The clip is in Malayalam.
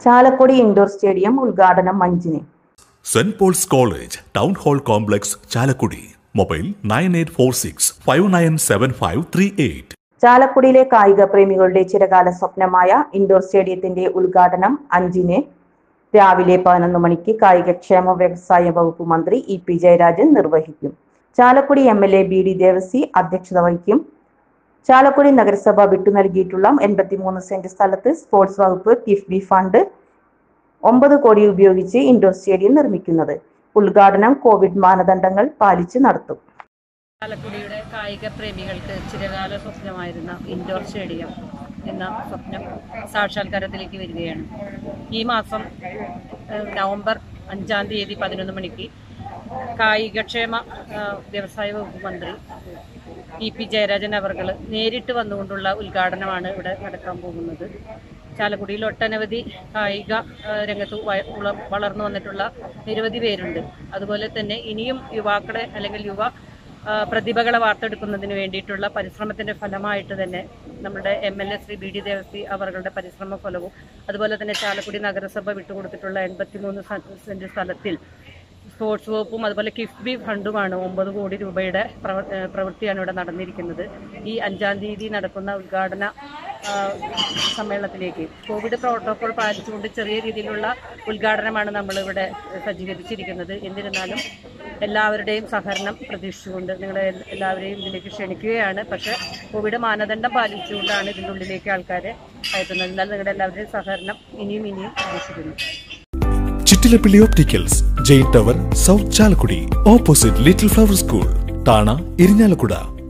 ചാലക്കുടി ഇൻഡോർ സ്റ്റേഡിയം ഉദ്ഘാടനം അഞ്ചിന് saint Paul's college town hall complex Chalakudy mobile nine eight four six five nine seven five three eight ചാലക്കുടിയിലെ കായിക പ്രേമികളുടെ ചിരകാല സ്വപ്നമായ ഇൻഡോർ സ്റ്റേഡിയത്തിന്റെ ഉദ്ഘാടനം അഞ്ചിന് രാവിലെ പതിനൊന്ന് മണിക്ക് കായികക്ഷേമ വ്യവസായ വകുപ്പ് മന്ത്രി ഇ പി ജയരാജൻ നിർവഹിക്കും Chalakudy M L A B D Devasy അധ്യക്ഷത വഹിക്കും ചാലക്കുടി നഗരസഭ വിട്ടു നൽകിയിട്ടുള്ള എൺപത്തിമൂന്ന് സെന്റ് സ്ഥലത്ത് സ്പോർട്സ് വകുപ്പ് കിഫ്ബി ഫണ്ട് ഒമ്പത് കോടി ഉപയോഗിച്ച് ഇൻഡോർ സ്റ്റേഡിയം നിർമ്മിക്കുന്നത് ഉദ്ഘാടനം കോവിഡ് മാനദണ്ഡങ്ങൾ പാലിച്ച് നടത്തും ചാലക്കുടിയുടെ കായിക പ്രേമികൾക്ക് ചിരകാല സ്വപ്നമായിരുന്ന ഇൻഡോർ സ്റ്റേഡിയം എന്ന സ്വപ്നം സാക്ഷാത്കാരത്തിലേക്ക് വരികയാണ് ഈ മാസം ഏഹ്, നവംബർ അഞ്ചാം തീയതി പതിനൊന്ന് മണിക്ക് കായികക്ഷേമ ഏഹ്, വ്യവസായ വകുപ്പ് മന്ത്രി ഇ പി ജയരാജൻ അവർകൾ നേരിട്ട് വന്നുകൊണ്ടുള്ള ഉദ്ഘാടനമാണ് ഇവിടെ നടക്കാൻ പോകുന്നത് ചാലക്കുടിയിൽ ഒട്ടനവധി കായിക ഏഹ്, രംഗത്ത് വ- ഉള- വളർന്നു വന്നിട്ടുള്ള നിരവധി പേരുണ്ട് അതുപോലെ തന്നെ ഇനിയും യുവാക്കളെ അല്ലെങ്കിൽ യുവ ആ, പ്രതിഭകളെ വാർത്തെടുക്കുന്നതിന് വേണ്ടിയിട്ടുള്ള പരിശ്രമത്തിന്റെ ഫലമായിട്ട് തന്നെ നമ്മുടെ M L A Shri B D Devasy അവരുടെ പരിശ്രമ ഫലവും അതുപോലെ തന്നെ ചാലക്കുടി നഗരസഭ വിട്ടുകൊടുത്തിട്ടുള്ള എൺപത്തിമൂന്ന് സെന്റ് സ്ഥലത്തിൽ സ്പോർട്സ് വകുപ്പും അതുപോലെ കിഫ്ബി ഫണ്ടുമാണ് ഒമ്പത് കോടി രൂപയുടെ പ്രവ- ഏഹ് പ്രവൃത്തിയാണ് ഇവിടെ നടന്നിരിക്കുന്നത് ഈ അഞ്ചാം തീയതി നടക്കുന്ന ഉദ്ഘാടന ആ, സമ്മേളനത്തിലേക്ക് കോവിഡ് പ്രോട്ടോകോൾ പാലിച്ചുകൊണ്ട് ചെറിയ രീതിയിലുള്ള ഉദ്ഘാടനമാണ് നമ്മളിവിടെ സജ്ജീകരിച്ചിരിക്കുന്നത് എന്നിരുന്നാലും എല്ലാവരുടെയും സഹകരണം പ്രതീക്ഷിച്ചുകൊണ്ട് നിങ്ങളെ എല്ലാവരെയും ഇതിലേക്ക് ക്ഷണിക്കുകയാണ് പക്ഷേ കോവിഡ് മാനദണ്ഡം പാലിച്ചുകൊണ്ടാണ് ഇതിൻ്റെ ഉള്ളിലേക്ക് ആൾക്കാരെ അയക്കുന്നത് എന്നാൽ നിങ്ങളുടെ എല്ലാവരുടെയും സഹകരണം ഇനിയും ഇനിയും പ്രതീക്ഷിക്കുന്നു Chittilappilly opticals Jain tower south Chalakudy opposite little flower school Thana Irinjalakuda